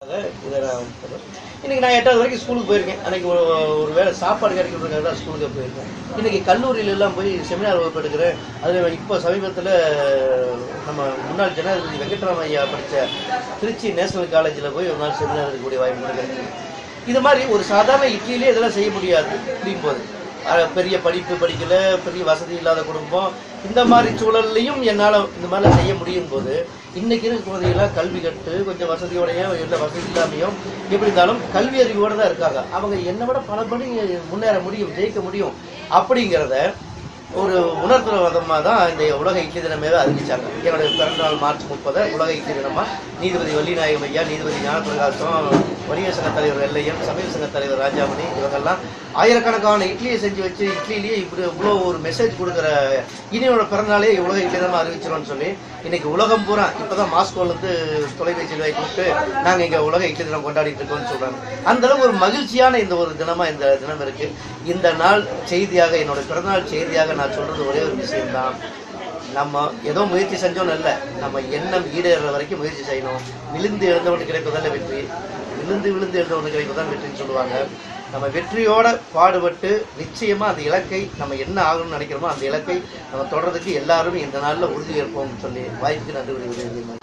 இதை நான் இன்னைக்கு நான் எட்டாவது வரைக்கும் ஸ்கூலுக்கு போயிருக்கேன் அன்னைக்கு ஒரு ஒரு வேளை சாப்பாடு கிடைக்கிறதுக்காக தான் ஸ்கூலுக்கு போயிருக்கேன் இன்னைக்கு கல்லூரியில எல்லாம் போய் செமினார் வகுப்பு எடுக்கிறேன் அதில் இப்போ சமீபத்தில் நம்ம முன்னாள் ஜனாதிபதி வெங்கட்ராம ஐயா படித்த திருச்சி நேஷனல் காலேஜில் போய் ஒரு நாள் செமினார் இருக்கக்கூடிய வாய்ப்பு கிடைக்கிறது இது மாதிரி ஒரு சாதாரண இட்லியிலே இதெல்லாம் செய்ய முடியாது அப்படியும் போது அஹ் பெரிய படிப்பு படிக்கல பெரிய வசதி இல்லாத குடும்பம் இந்த மாதிரி சூழல்லையும் என்னால் இந்த மாதிரிலாம் செய்ய முடியும் போது இன்னைக்கு இருக்க குழந்தைகளாம் கல்வி கட்டு கொஞ்சம் வசதியோடையோ இல்லை வசதி இல்லாமையும் எப்படி இருந்தாலும் கல்வி அறிவோடு தான் இருக்காங்க அவங்க என்னை விட பல படி முன்னேற முடியும் ஜெயிக்க முடியும் அப்படிங்கிறத ஒரு உணர்த்துற விதமாக தான் இந்த உலக இட்லி தினமே அறிவிச்சாங்க என்னுடைய பிறந்த நாள் மார்ச் முப்பதை உலக இட்லி தினமா நீதிபதி வள்ளிநாயகம் ஐயா நீதிபதி ஞானப்பிரகாசம் வணிகர் சங்க தலைவர் வெள்ளையன் சமையல் சங்க தலைவர் ராஜாமணி இவங்கெல்லாம் ஆயிரக்கணக்கான இட்லியை செஞ்சு வச்சு இட்லியிலேயே இப்படி இவ்வளோ ஒரு மெசேஜ் கொடுக்குற இனியோட பிறந்தநாளே உலக இட்லி தினமா அறிவிச்சிரோம்னு சொல்லி இன்னைக்கு உலகம் பூரா இப்பதான் மாஸ்கோலேருந்து தொலைபேசியில் வாங்கி கூப்பிட்டு நாங்கள் இங்கே உலக இட்லி தினம் கொண்டாடிட்டு இருக்கோம்னு சொல்றாங்க அந்த அளவு ஒரு மகிழ்ச்சியான இந்த ஒரு தினமா இந்த தினம் இருக்கு இந்த நாள் செய்தியாக என்னோட பிறந்தநாள் செய்தியாக நான் சொல்றது ஒரே ஒரு விஷயம்தான் நம்ம ஏதோ முயற்சி செஞ்சோன்னு இல்லை நம்ம எண்ணம் ஈடேற வரைக்கும் முயற்சி செய்யணும் விழுந்து எழுந்தவனுக்கு கிடைப்பதல்ல வெற்றி விழுந்து விழுந்து எழுந்தவனுக்கு கிடைப்பதான் வெற்றின்னு சொல்லுவாங்க நம்ம வெற்றியோட பாடுபட்டு நிச்சயமா அந்த இலக்கை நம்ம என்ன ஆகணும்னு நினைக்கிறோமோ அந்த இலக்கை நம்ம தொடர்றதுக்கு எல்லாருமே இந்த நாள்ல உறுதி ஏற்போம்னு சொல்லி வாய்ப்புக்கு நன்றி கூறுகிறேன்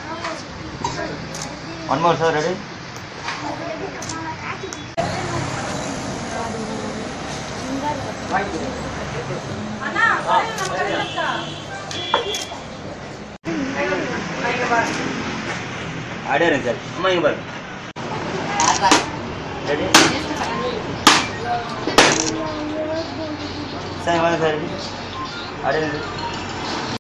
ஒன் மோர் சார் ரெடி அப்படியே இருங்க சார் அம்மா இங்க பாருங்க ரெடி சார் வாங்க சார் அப்படியே இருங்க